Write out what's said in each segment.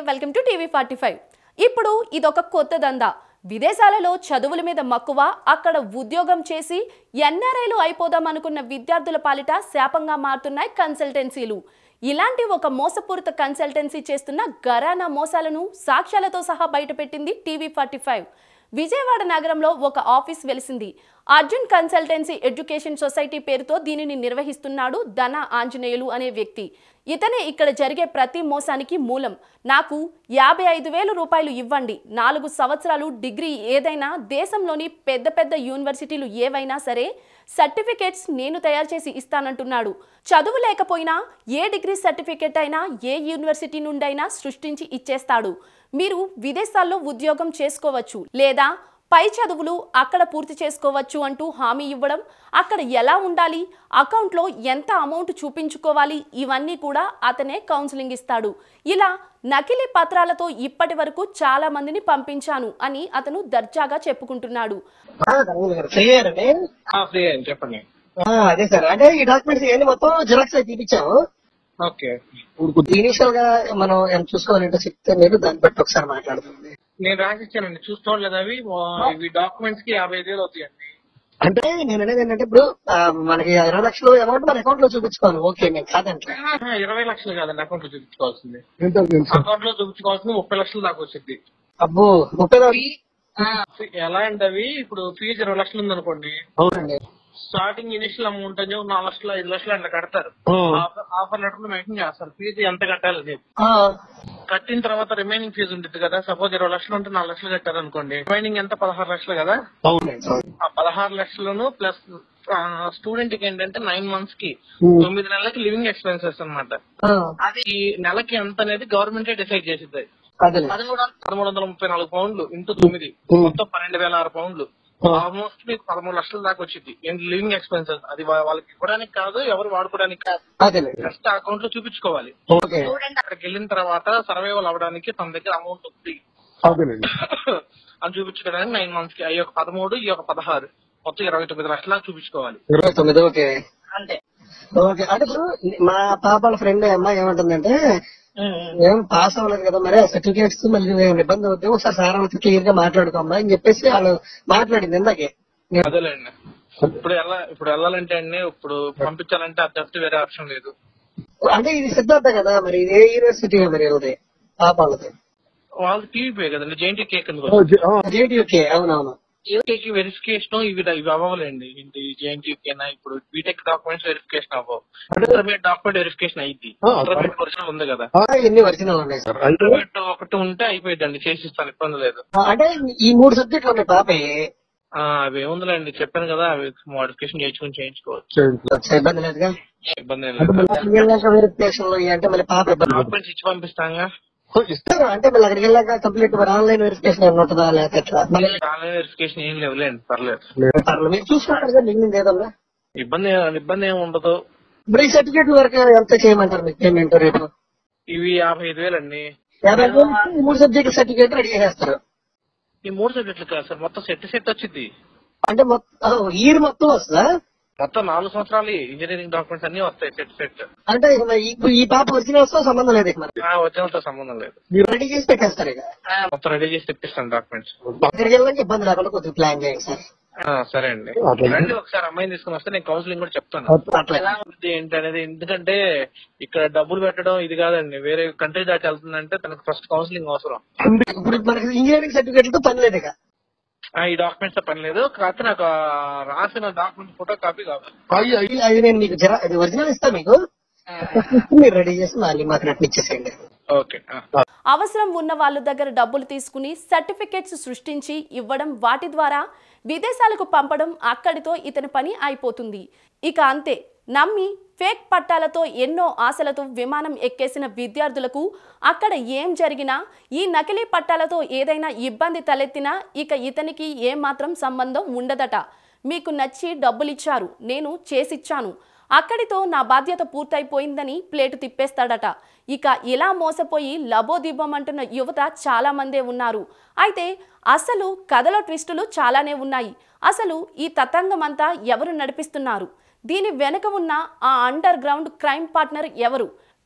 Welcome to TV forty five ఇప్పుడు ఇదొక కొత్త దందా విదేశాలలో చదువుల మీద మక్కువ అక్కడ ఉద్యోగం చేసి ఎన్ఆర్ఐలు అయిపోదాం అనుకున్న విద్యార్థుల పాలిట శాపంగా మారుతున్నాయి కన్సల్టెన్సీలు ఇలాంటి ఒక మోసపూరిత కన్సల్టెన్సీ చేస్తున్న గరానా మోసాలను సాక్ష్యాలతో సహా బయటపెట్టింది టీవీ ఫార్టీ ఫైవ్ విజయవాడ నగరంలో ఒక ఆఫీస్ వెలిసింది అర్జున్ కన్సల్టెన్సీ ఎడ్యుకేషన్ సొసైటీ పేరుతో దీనిని నిర్వహిస్తున్నాడు ధన ఆంజనేయులు అనే వ్యక్తి ఇతనే ఇక్కడ జరిగే ప్రతి మోసానికి మూలం నాకు యాభై ఐదు వేలు రూపాయలు ఇవ్వండి నాలుగు సంవత్సరాలు డిగ్రీ ఏదైనా దేశంలోని పెద్ద పెద్ద యూనివర్సిటీలు ఏవైనా సరే సర్టిఫికేట్స్ నేను తయారు చేసి ఇస్తానంటున్నాడు చదువు లేకపోయినా ఏ డిగ్రీ సర్టిఫికేట్ అయినా ఏ యూనివర్సిటీ నుండైనా సృష్టించి ఇచ్చేస్తాడు మీరు విదేశాల్లో ఉద్యోగం చేసుకోవచ్చు లేదా పై చదువులు అక్కడ పూర్తి చేసుకోవచ్చు అంటూ హామీ ఇవ్వడం అక్కడ ఎలా ఉండాలి అకౌంట్లో ఎంత అమౌంట్ చూపించుకోవాలి ఇవన్నీ కూడా అతనే కౌన్సిలింగ్ ఇస్తాడు ఇలా నకిలీ పత్రాలతో ఇప్పటి వరకు చాలా మందిని పంపించాను అని అతను దర్జాగా చెప్పుకుంటున్నాడు ఫ్రీ అండి ఫ్రీ అని చెప్పండి అదే సార్ అంటే ఈ డాక్యుమెంట్స్ ఇవన్నీ మొత్తం జిరాక్స్ అయితే తీపించాము ఓకే ఇనిషియల్ గా మనం ఎంత చూసుకోవాలంటే చెప్తే మీరు దాన్ని బట్టి ఒకసారి మాట్లాడుతుంది నేను రాసిచ్చానండి చూసుకోలేదు అవి వా- ఇవి డాక్యుమెంట్స్ కి యాభై ఐదు వేలు అవుతాయండి అంటే నేను అనేది ఏంటంటే ఇప్పుడు ఆ, మనకి ఇరవై లక్షలు అమౌంట్ మన అకౌంట్ లో చూపించుకోవాలి ఓకే నేను కాదంటే ఆహా, ఇరవై లక్షలు కాదండి అకౌంట్ లో చూపించుకోవాల్సింది అకౌంట్ లో చూపించుకోవాల్సింది ముప్పై లక్షలు దాకా వచ్చింది అబ్బో ముప్పై దాకా- ఎలా అంటే అవి ఇప్పుడు ఫీజు ఇరవై లక్షలు ఉందనుకోండి అవునండి స్టార్టింగ్ ఇనిషియల్ అమౌంట్ అని చెప్పి నాలుగు లక్షలు ఐదు లక్షలు అట్లా కడతారు ఉమ్. ఆఫర్- ఆఫర్ లెటర్ లో మెన్షన్ చేస్తారు ఫీజు ఎంత కట్టాలని ఆ, కట్టిన తర్వాత రిమైనింగ్ ఫీజు ఉంటుంది కదా సపోజ్ ఇరవై లక్షలు ఉంటే నాలుగు లక్షలు కట్టారు అనుకోండి రిమైనింగ్ ఎంత పదహారు లక్షలు కదా అవునండి అవును. ఆ పదహారు లక్షలను ప్లస్ స్టూడెంట్ కి ఏంటంటే నైన్ మంత్స్ కి Hmm. తొమ్మిది నెలలకి లివింగ్ ఎక్స్పెన్సెస్ అన్నమాట ఆ, అది ఈ నెలకి ఎంత అనేది గవర్నమెంటే డిసైడ్ చేసిద్ది అదే పదమూడు పదమూడు వందల ముప్పై నాలుగు పౌండ్లు ఇంటూ తొమ్మిది Hmm. మొత్తం పన్నెండు వేల ఆరు పౌండ్లు Hmm. ఆల్మోస్ట్ మీకు పదమూడు లక్షల దాకా వచ్చింది లివింగ్ ఎక్స్పెన్సెస్ అది వా- వాళ్ళకి ఇవ్వడానికి కాదు ఎవరు వాడుకోవడానికి కాదు అదేనండి జస్ట్ అకౌంట్ లో చూపించుకోవాలి ఓకే అక్కడికి వెళ్ళిన తర్వాత సర్వైవల్ అవ్వడానికి తన దగ్గర అమౌంట్ ఉంది అదేనండి అని చూపించుకోవడానికి నైన్ మంత్స్ కి అవి ఒక పదమూడు ఈ ఒక పదహారు మొత్తం ఇరవై తొమ్మిది లక్షల చూపించుకోవాలి ఇరవై తొమ్మిది ఓకే అంతే ఓకే అంటే ఇప్పుడు మా పాపల ఫ్రెండ్ అమ్మాయి ఏమంటుందంటే ఏం పాస్ అవ్వలేదు కదా మరి సర్టిఫికేట్స్ మళ్ళీ ఏం ఇబ్బంది అవుతుంది ఒకసారి సార్ వాళ్ళతో క్లియర్ గా మాట్లాడుకోమ్మా అని చెప్పేసి వాళ్ళు మాట్లాడింది ఇందాకే నేను- అదేలేండి ఇప్పుడు ఎలా ఇప్పుడు వెళ్ళాలంటే అండి ఇప్పుడు పంపించాలంటే అది తప్పితే వేరే ఆప్షన్ లేదు అంటే ఇది సిద్ధార్థ కదా మరి ఇది ఏ యూనివర్సిటీ మరి వీళ్ళది పాప వాళ్ళది వాళ్ళు టీవీ కదండి జేఎన్టీ కేక్ ఎందుకు జేటీయూకే అవునవును జేఎన్టీకి వెరిఫికేషన్ ఇవి ఇవి అవ్వాలండి ఏంటి జేఎన్టీకేనా ఇప్పుడు బీటెక్ డాక్యుమెంట్స్ వెరిఫికేషన్ అవ్వవు ఇంటర్మీడియట్ డాక్యుమెంట్ వెరిఫికేషన్ అయింది ఇంటర్మీడియట్ ఒరిజినల్ ఉంది కదా ఆ, ఎన్ని ఒరిజినల్ ఉన్నాయి సార్ ఇంటర్మీడియట్ ఒకటి ఉంటే అయిపోయిందండి చేసిస్తాను ఇబ్బంది లేదు ఆ, అంటే ఈ మూడు సబ్జెక్టులు ఉన్నాయి పాప ఆ, అవి ఏముందిలేండి చెప్పాను కదా అవి మోడిఫికేషన్ చేయించుకుని చేయించుకోవచ్చు ఇబ్బంది లేదుగా ఇబ్బంది ఏం అంటే లేదు మళ్ళీ అక్కడికి వెళ్ళాక వెరిఫికేషన్ లో ఇవి అంటే మళ్ళీ పాప ఇబ్బంది డాక్యుమెంట్స్ ఇచ్చి పంపిస్తాగా ఇస్తారు అంటే మళ్ళీ అక్కడికి వెళ్ళాక కంప్లీట్ మరి ఆన్లైన్ వెరిఫికేషన్ ఏమైనా ఉంటుందా లేకపోతే ఎట్లా మళ్ళీ ఆన్లైన్ వెరిఫికేషన్ ఏం లేవులేండి పర్లేదు పర్లేదు. మీరు చూసుకుంటారు కదా మిగిలింది ఏదన్నా ఇబ్బంది ఏ- ఇబ్బంది ఏమి ఉండదు ఇప్పుడు ఈ సర్టిఫికేట్ వరకు ఎంత చేయమంటారు మీకు పేమెంట్ రేపు ఇవి యాభై ఐదు వేలండి యాభై ఐదు వేలు ఇస్తే ఈ మూడు సబ్జెక్ట్ సర్టిఫికేట్ రెడీ చేసేస్తారు ఈ మూడు సబ్జెక్టులు కాదు సార్ మొత్తం సెట్ సెట్ వచ్చింది అంటే మొత్తం ఇయర్ మొత్తం వస్తుందా మొత్తం నాలుగు సంవత్సరాలు ఇంజనీరింగ్ డాక్యుమెంట్స్ అన్ని వస్తాయి సెట్ సెట్ అంటే ఇక మరి ఇప్పుడు ఈ పాప ఒరిజినల్స్ తో సంబంధం లేదు ఇక మరి ఒరిజినల్ తో సంబంధం లేదు మీరు రెడీ చేసి పెట్టేస్తారు ఇక మొత్తం రెడీ చేసి తెప్పిస్తాను డాక్యుమెంట్స్ అక్కడికి వెళ్ళడానికి ఇబ్బంది లేకుండా కొద్దిగా ప్లాన్ చేయండి సార్ సరే అండి రండి ఒకసారి అమ్మాయిని తీసుకుని వస్తే నేను కౌన్సిలింగ్ కూడా చెప్తాను అట్లా ఎలా ఉంది ఏంటి అనేది ఎందుకంటే ఇక్కడ డబ్బులు పెట్టడం ఇది కాదండి వేరే కంట్రీ దాటి వెళ్తుందంటే తనకు ఫస్ట్ కౌన్సిలింగ్ అవసరం ఇప్పుడు మనకి ఇంజనీరింగ్ సర్టిఫికేట్లతో పని లేదు ఇక ఆ, ఈ డాక్యుమెంట్స్ పని లేదు కాకపోతే నాకు ఆ రాసిన డాక్యుమెంట్ ఫోటో కాపీ కావాలి అయ్యి అయ్యి అది నేను మీకు జరా అది ఒరిజినల్ ఇస్తా మీకు మీరు రెడీ చేసి మళ్ళీ మాకు రిటర్న్ ఇచ్చేసేయండి ఓకే ఆ. అవసరం ఉన్న వాళ్ళ దగ్గర డబ్బులు తీసుకుని సర్టిఫికెట్స్ సృష్టించి ఇవ్వడం వాటి ద్వారా విదేశాలకు పంపడం అక్కడితో ఇతని పని అయిపోతుంది ఇక అంతే నమ్మి ఫేక్ పట్టాలతో ఎన్నో ఆశలతో విమానం ఎక్కేసిన విద్యార్థులకు అక్కడ ఏం జరిగినా ఈ నకిలీ పట్టాలతో ఏదైనా ఇబ్బంది తలెత్తినా ఇక ఇతనికి ఏమాత్రం సంబంధం ఉండదట మీకు నచ్చి డబ్బులిచ్చారు నేను చేసిచ్చాను అక్కడితో నా బాధ్యత పూర్తయిపోయిందని ప్లేటు తిప్పేస్తాడట ఇక ఇలా మోసపోయి లబోదిబ్బమంటున్న యువత చాలా మందే ఉన్నారు అయితే అసలు కథలో ట్విస్టులు చాలానే ఉన్నాయి అసలు ఈ తతంగమంతా ఎవరు నడిపిస్తున్నారు దీని వెనుక ఉన్న ఆ అండర్ గ్రౌండ్ క్రైమ్ పార్ట్నర్ ఎవరు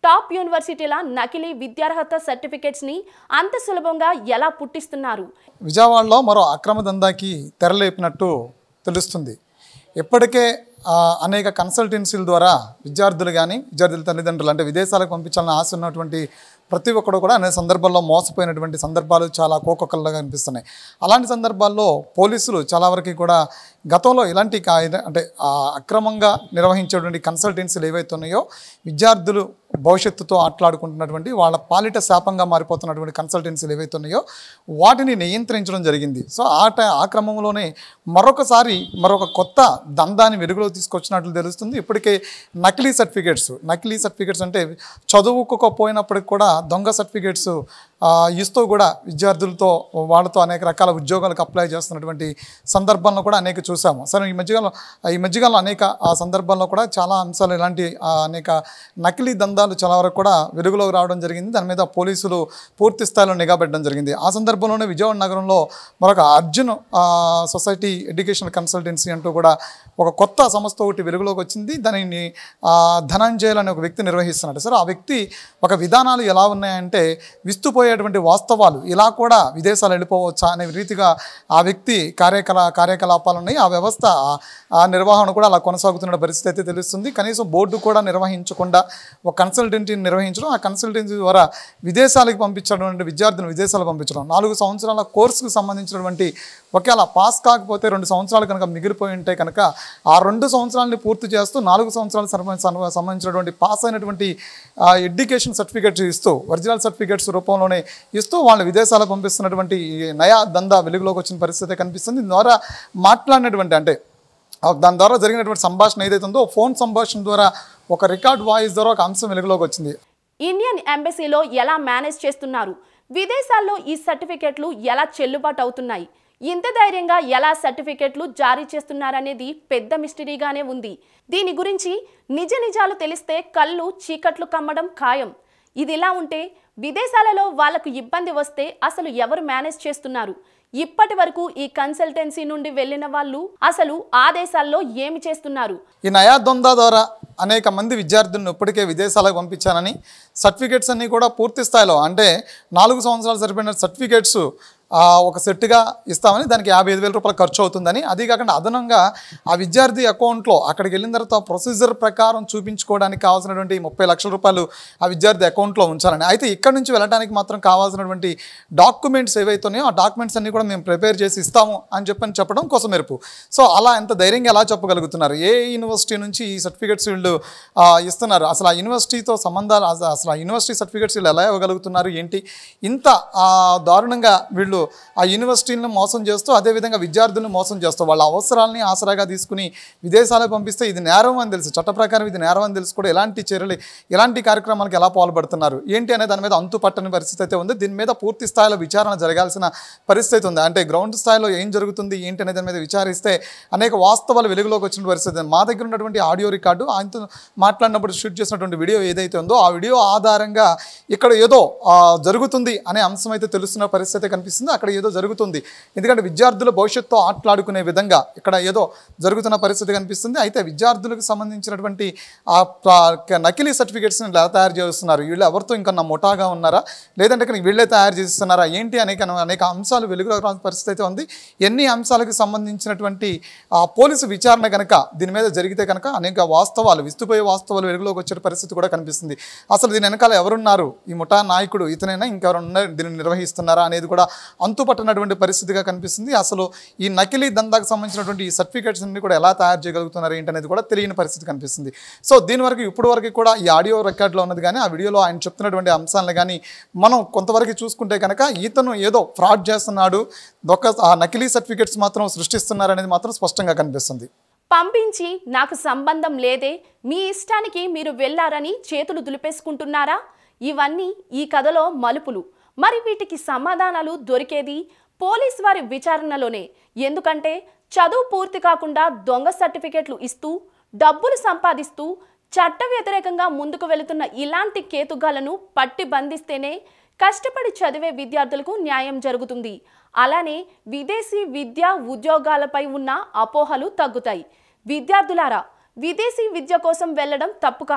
టాప్ యూనివర్సిటీల నకిలీ విద్యార్హత సర్టిఫికేట్స్ ని అంత సులభంగా ఎలా పుట్టిస్తున్నారు విజయవాడలో మరో అక్రమ దందాకి తెరలేపినట్టు తెలుస్తుంది ఇప్పటికే ఆ, అనేక కన్సల్టెన్సీల ద్వారా విద్యార్థులు కానీ విద్యార్థుల తల్లిదండ్రులు అంటే విదేశాలకు పంపించాలని ఆశ ఉన్నటువంటి ప్రతి ఒక్కడు కూడా అనేక సందర్భాల్లో మోసపోయినటువంటి సందర్భాలు చాలా కోకొకల్లాగా కనిపిస్తున్నాయి అలాంటి సందర్భాల్లో పోలీసులు చాలా వరకు కూడా గతంలో ఇలాంటి కా- అంటే ఆ అక్రమంగా నిర్వహించేటువంటి కన్సల్టెన్సీలు ఏవైతే ఉన్నాయో విద్యార్థులు భవిష్యత్తుతో ఆటలాడుకుంటున్నటువంటి వాళ్ళ పాలిట శాపంగా మారిపోతున్నటువంటి కన్సల్టెన్సీలు ఏవైతే ఉన్నాయో వాటిని నియంత్రించడం జరిగింది సో ఆ టై ఆ క్రమంలోనే మరొకసారి మరొక కొత్త దందాన్ని వెలుగులో తీసుకొచ్చినట్లు తెలుస్తుంది ఇప్పటికే నకిలీ సర్టిఫికేట్స్ నకిలీ సర్టిఫికేట్స్ అంటే చదువుకోకపోయినప్పటికి కూడా దొంగ సర్టిఫికేట్స్ ఇస్తూ కూడా విద్యార్థులతో వాళ్ళతో అనేక రకాల ఉద్యోగాలకు అప్లై చేస్తున్నటువంటి సందర్భంలో కూడా అనేక చూసాము సరే ఈ మధ్యకాలం ఈ మధ్యకాలంలో అనేక ఆ సందర్భాల్లో కూడా చాలా అంశాలు ఇలాంటి ఆ, అనేక నకిలీ దందాలు చాలా వరకు కూడా వెలుగులోకి రావడం జరిగింది దాని మీద పోలీసులు పూర్తి స్థాయిలో నిఘా పెట్టడం జరిగింది ఆ సందర్భంలోనే విజయవాడ నగరంలో మరొక అర్జున్ ఆ, సొసైటీ ఎడ్యుకేషన్ కన్సల్టెన్సీ అంటూ కూడా ఒక కొత్త సంస్థ ఒకటి వెలుగులోకి వచ్చింది దానిని ఆ, ధనంజయల్ అనే ఒక వ్యక్తి నిర్వహిస్తున్నాడు సరే ఆ వ్యక్తి ఒక విధానాలు ఎలా ఉన్నాయంటే విస్తుపోయేటువంటి వాస్తవాలు ఇలా కూడా విదేశాలు వెళ్ళిపోవచ్చా అనే రీతిగా ఆ వ్యక్తి కార్యకలా కార్యకలాపాలు ఉన్నాయి ఆ వ్యవస్థ ఆ- ఆ నిర్వహణ కూడా అలా కొనసాగుతున్న పరిస్థితి అయితే తెలుస్తుంది కనీసం బోర్డు కూడా నిర్వహించకుండా ఒక కన్సల్టెన్సీని నిర్వహించడం ఆ కన్సల్టెన్సీ ద్వారా విదేశాలకు పంపించడం అంటే విద్యార్థులను విదేశాలకు పంపించడం నాలుగు సంవత్సరాల కోర్సుకు సంబంధించినటువంటి ఒకవేళ పాస్ కాకపోతే రెండు సంవత్సరాలు కనుక మిగిలిపోయి ఉంటే కనుక ఆ రెండు సంవత్సరాలని పూర్తి చేస్తూ నాలుగు సంవత్సరాలకు సంబంధ- సంబంధ- సంబంధించినటువంటి పాస్ అయినటువంటి ఆ, ఎడ్యుకేషన్ సర్టిఫికేట్స్ ఇస్తూ ఒరిజినల్ సర్టిఫికేట్స్ రూపంలోనే ఇస్తూ వాళ్ళు విదేశాలకు పంపిస్తున్నటువంటి ఈ నయా దందా వెలుగులోకి వచ్చిన పరిస్థితి కనిపిస్తుంది దీని ద్వారా మాట్లాడినటువంటి అంటే ఆ దాని ద్వారా జరిగినటువంటి సంభాషణ ఏదైతే ఉందో ఫోన్ సంభాషణ ద్వారా ఒక రికార్డ్ వాయిస్ ద్వారా ఒక అంశం వెలుగులోకి వచ్చింది ఇండియన్ ఎంబసీలో ఎలా మేనేజ్ చేస్తున్నారు విదేశాల్లో ఈ సర్టిఫికెట్లు ఎలా చెల్లుబాటు అవుతున్నాయి ఇంత ధైర్యంగా ఎలా సర్టిఫికెట్లు జారీ చేస్తున్నారనేది పెద్ద మిస్టరీగానే ఉంది దీని గురించి నిజ నిజాలు తెలిస్తే కళ్ళు చీకట్లు కమ్మడం ఖాయం ఇది ఇలా ఉంటే విదేశాలలో వాళ్లకు ఇబ్బంది వస్తే అసలు ఎవరు మేనేజ్ చేస్తున్నారు ఇప్పటి వరకు ఈ కన్సల్టెన్సీ నుండి వెళ్ళిన వాళ్ళు అసలు ఆ దేశాల్లో ఏమి చేస్తున్నారు ఈ నయా దొందా ద్వారా అనేక మంది విద్యార్థులను ఇప్పటికే విదేశాలకు పంపించానని సర్టిఫికేట్స్ అన్నీ కూడా పూర్తి స్థాయిలో అంటే నాలుగు సంవత్సరాలు సరిపోయిన సర్టిఫికేట్స్ ఆ, ఒక సెట్గా ఇస్తామని దానికి యాభై ఐదు వేల రూపాయలు ఖర్చు అవుతుందని అది కాకుండా అదనంగా ఆ విద్యార్థి అకౌంట్లో అక్కడికి వెళ్ళిన తర్వాత ప్రొసీజర్ ప్రకారం చూపించుకోవడానికి కావాల్సినటువంటి ముప్పై లక్షల రూపాయలు ఆ విద్యార్థి అకౌంట్లో ఉంచాలని అయితే ఇక్కడ నుంచి వెళ్ళడానికి మాత్రం కావాల్సినటువంటి డాక్యుమెంట్స్ ఏవైతే ఉన్నాయో ఆ డాక్యుమెంట్స్ అన్ని కూడా మేము ప్రిపేర్ చేసి ఇస్తాము అని చెప్పని చెప్పడం కోసం మెరుపు సో అలా ఎంత ధైర్యంగా ఎలా చెప్పగలుగుతున్నారు ఏ యూనివర్సిటీ నుంచి ఈ సర్టిఫికేట్స్ వీళ్ళు ఆ, ఇస్తున్నారు అసలు ఆ యూనివర్సిటీతో సంబంధాలు అస- అసలు ఆ యూనివర్సిటీ సర్టిఫికేట్స్ వీళ్ళు ఎలా ఇవ్వగలుగుతున్నారు ఏంటి ఇంత ఆ, దారుణంగా వీళ్ళు ఆ యూనివర్సిటీలను మోసం చేస్తూ అదేవిధంగా విద్యార్థులను మోసం చేస్తూ వాళ్ళ అవసరాలని ఆసరాగా తీసుకుని విదేశాలకు పంపిస్తే ఇది నేరం అని తెలుసు చట్ట ప్రకారం ఇది నేరం అని తెలుసు కూడా ఎలాంటి చర్యలు ఎలాంటి కార్యక్రమాలకు ఎలా పాల్పడుతున్నారు ఏంటి అనే దాని మీద అంతు పట్టని పరిస్థితి అయితే ఉంది దీని మీద పూర్తి స్థాయిలో విచారణ జరగాల్సిన పరిస్థితి ఉంది అంటే గ్రౌండ్ స్థాయిలో ఏం జరుగుతుంది ఏంటి అనే దాని మీద విచారిస్తే అనేక వాస్తవాలు వెలుగులోకి వచ్చిన పరిస్థితి ఉంది. మా దగ్గర ఉన్నటువంటి ఆడియో రికార్డు ఆయనతో మాట్లాడినప్పుడు షూట్ చేసినటువంటి వీడియో ఏదైతే ఉందో ఆ వీడియో ఆధారంగా ఇక్కడ ఏదో ఆ, జరుగుతుంది అనే అంశం అయితే తెలుస్తున్న పరిస్థితి కనిపిస్తుంది అక్కడ ఏదో జరుగుతుంది ఎందుకంటే విద్యార్థుల భవిష్యత్తు ఆటలాడుకునే విధంగా ఇక్కడ ఏదో జరుగుతున్న పరిస్థితి కనిపిస్తుంది అయితే విద్యార్థులకు సంబంధించినటువంటి ఆ ప్ర- నకిలీ సర్టిఫికేట్స్ని ఎలా తయారు చేస్తున్నారు వీళ్ళు ఎవరితో ఇంకా నా ముఠాగా ఉన్నారా లేదంటే ఇక్కడ వీళ్ళే తయారు చేస్తున్నారా ఏంటి అనేక అనేక అంశాలు వెలుగులో రాని పరిస్థితి అయితే ఉంది ఎన్ని అంశాలకు సంబంధించినటువంటి ఆ పోలీసు విచారణ కనుక దీని మీద జరిగితే కనుక అనేక వాస్తవాలు విస్తుపోయే వాస్తవాలు వెలుగులోకి వచ్చే పరిస్థితి కూడా కనిపిస్తుంది అసలు దీని వెనకాల ఎవరున్నారు ఈ ముఠా నాయకుడు ఇతనైనా ఇంకెవరు ఉన్నారు దీన్ని నిర్వహిస్తున్నారా అనేది కూడా అంతుపట్టనటువంటి పరిస్థితిగా కనిపిస్తుంది అసలు ఈ నకిలీ దందాకు సంబంధించినటువంటి ఈ సర్టిఫికేట్స్ అన్ని కూడా ఎలా తయారు చేయగలుగుతున్నారు ఏంటి అనేది కూడా తెలియని పరిస్థితి కనిపిస్తుంది సో దీని వరకు ఇప్పటి వరకు కూడా ఈ ఆడియో రికార్డులో ఉన్నది కానీ ఆ వీడియోలో ఆయన చెప్తున్నటువంటి అంశాలను కానీ మనం కొంతవరకు చూసుకుంటే కనుక ఈతను ఏదో ఫ్రాడ్ చేస్తున్నాడు దొక్క ఆ నకిలీ సర్టిఫికేట్స్ మాత్రం సృష్టిస్తున్నారు అనేది మాత్రం స్పష్టంగా కనిపిస్తుంది పంపించి నాకు సంబంధం లేదే మీ ఇష్టానికి మీరు వెళ్ళారని చేతులు దులిపేసుకుంటున్నారా ఇవన్నీ ఈ కథలో మలుపులు మరి వీటికి సమాధానాలు దొరికేది పోలీస్ వారి విచారణలోనే ఎందుకంటే చదువు పూర్తి కాకుండా దొంగ సర్టిఫికెట్లు ఇస్తూ డబ్బులు సంపాదిస్తూ చట్ట వ్యతిరేకంగా ముందుకు వెళుతున్న ఇలాంటి కేతుగాలను పట్టి బంధిస్తేనే కష్టపడి చదివే విద్యార్థులకు న్యాయం జరుగుతుంది అలానే విదేశీ విద్య ఉద్యోగాలపై ఉన్న అపోహలు తగ్గుతాయి విద్యార్థులారా విదేశీ విద్య కోసం వెళ్ళడం తప్పు కాదు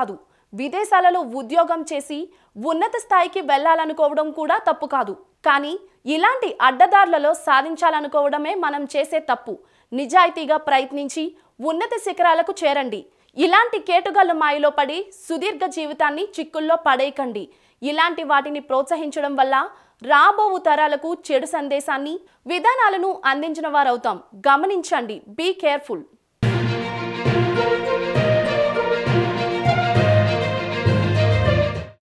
విదేశాలలో ఉద్యోగం చేసి ఉన్నత స్థాయికి వెళ్ళాలనుకోవడం కూడా తప్పు కాదు కానీ ఇలాంటి అడ్డదారులలో సాధించాలనుకోవడమే మనం చేసే తప్పు నిజాయితీగా ప్రయత్నించి ఉన్నత శిఖరాలకు చేరండి ఇలాంటి కేటుగల్ల మాయలో పడి సుదీర్ఘ జీవితాన్ని చిక్కుల్లో పడేయకండి ఇలాంటి వాటిని ప్రోత్సహించడం వల్ల రాబోవు తరాలకు చెడు సందేశాన్ని విధానాలను అందించిన వారవుతాం గమనించండి బీ కేర్ఫుల్